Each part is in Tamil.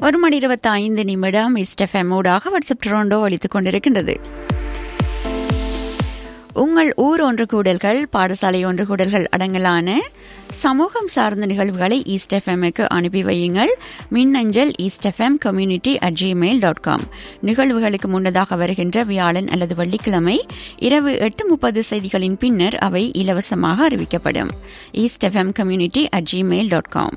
ஒரு மணி இருபத்தி ஐந்து நிமிடம் இஸ்டெஃப்எம் ஊடாக வாட்ஸ்அப் டொரண்டோ அளித்துக் கொண்டிருக்கின்றது உங்கள் ஊர் ஒன்று கூடல்கள் பாடசாலை ஒன்று கூடல்கள் அடங்கலான சமூகம் சார்ந்த நிகழ்வுகளை ஈஸ்ட் எஃப்எம்க்கு அனுப்பி வையுங்கள் மின்னஞ்சல் east F M community at Gmail dot com நிகழ்வுகளுக்கு முன்னதாக வருகின்ற வியாழன் அல்லது வெள்ளிக்கிழமை இரவு எட்டு முப்பது செய்திகளின் பின்னர் அவை இலவசமாக அறிவிக்கப்படும் east F M community at Gmail dot com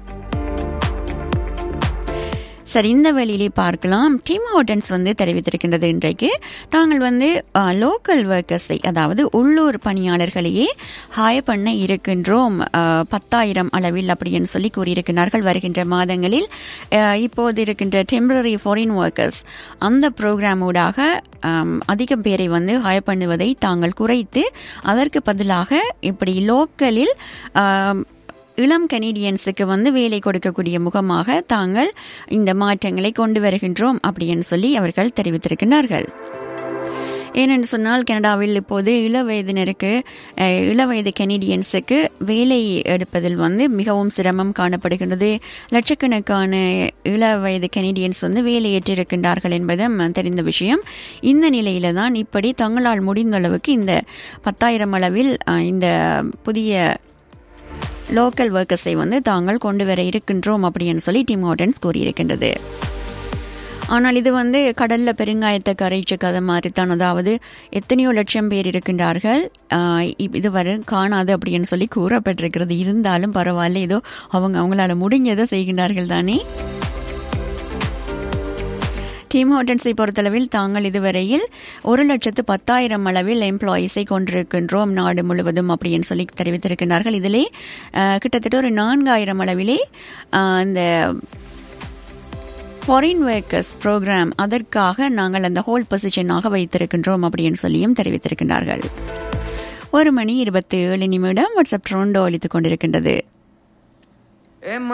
சரி இந்த வேளையிலே பார்க்கலாம் டீம் ஹோட்டன்ஸ் வந்து தெரிவித்திருக்கின்றது இன்றைக்கு தாங்கள் வந்து லோக்கல் ஒர்க்கர்ஸை அதாவது உள்ளூர் பணியாளர்களையே ஹாய பண்ண இருக்கின்றோம் பத்தாயிரம் அளவில் அப்படின்னு சொல்லி கூறியிருக்கிறார்கள் வருகின்ற மாதங்களில் இப்போது இருக்கின்ற டெம்பரரி ஃபாரின் ஒர்க்கர்ஸ் அந்த ப்ரோக்ராமூடாக அதிகம் பேரை வந்து ஹாய பண்ணுவதை தாங்கள் குறைத்து அதற்கு பதிலாக இப்படி லோக்கலில் இளம் கனேடியன்ஸுக்கு வந்து வேலை கொடுக்கக்கூடிய முகமாக தாங்கள் இந்த மாற்றங்களை கொண்டு வருகின்றோம் அப்படின்னு சொல்லி அவர்கள் தெரிவித்திருக்கிறார்கள் ஏனென்று சொன்னால் கனடாவில் இப்போது இளவயதினருக்கு இளவயது கெனடியன்ஸுக்கு வேலை எடுப்பதில் வந்து மிகவும் சிரமம் காணப்படுகின்றது லட்சக்கணக்கான இளவயது கெனடியன்ஸ் வந்து வேலையேற்றிருக்கின்றார்கள் என்பதும் தெரிந்த விஷயம் இந்த நிலையில தான் இப்படி தங்களால் முடிந்த அளவுக்கு இந்த பத்தாயிரம் அளவில் இந்த புதிய லோக்கல் ஒர்க்கர்ஸை வந்து தாங்கள் கொண்டு வர இருக்கின்றோம் அப்படின்னு சொல்லி டிம் ஹோட்டன்ஸ் கூறியிருக்கின்றது ஆனால் இது வந்து கடல்ல பெருங்காயத்தை கரைச்ச கதை மாதிரி தான் அதாவது எத்தனையோ லட்சம் பேர் இருக்கின்றார்கள் இதுவரை காணாது அப்படின்னு சொல்லி கூறப்பட்டிருக்கிறது இருந்தாலும் பரவாயில்ல ஏதோ அவங்க அவங்களால முடிஞ்சதை செய்கின்றார்கள் தானே டீம் ஹோட்டன்ஸை பொறுத்தளவில் தாங்கள் இதுவரையில் ஒரு லட்சத்து பத்தாயிரம் அளவில் எம்ப்ளாயீஸை கொண்டிருக்கின்றோம் நாடு முழுவதும் அப்படின்னு சொல்லி தெரிவித்திருக்கிறார்கள் இதிலே கிட்டத்தட்ட ஒரு நான்காயிரம் அளவிலே இந்த ஃபாரின் ஒர்க்கர்ஸ் ப்ரோக்ராம் அதற்காக நாங்கள் அந்த ஹோல் பொசிஷனாக வைத்திருக்கின்றோம் அப்படின்னு சொல்லியும் தெரிவித்திருக்கின்றார்கள் ஒரு மணி இருபத்தி ஏழு நிமிடம் வாட்ஸ்அப் ட்ரோண்டோ அளித்துக் கொண்டிருக்கின்றது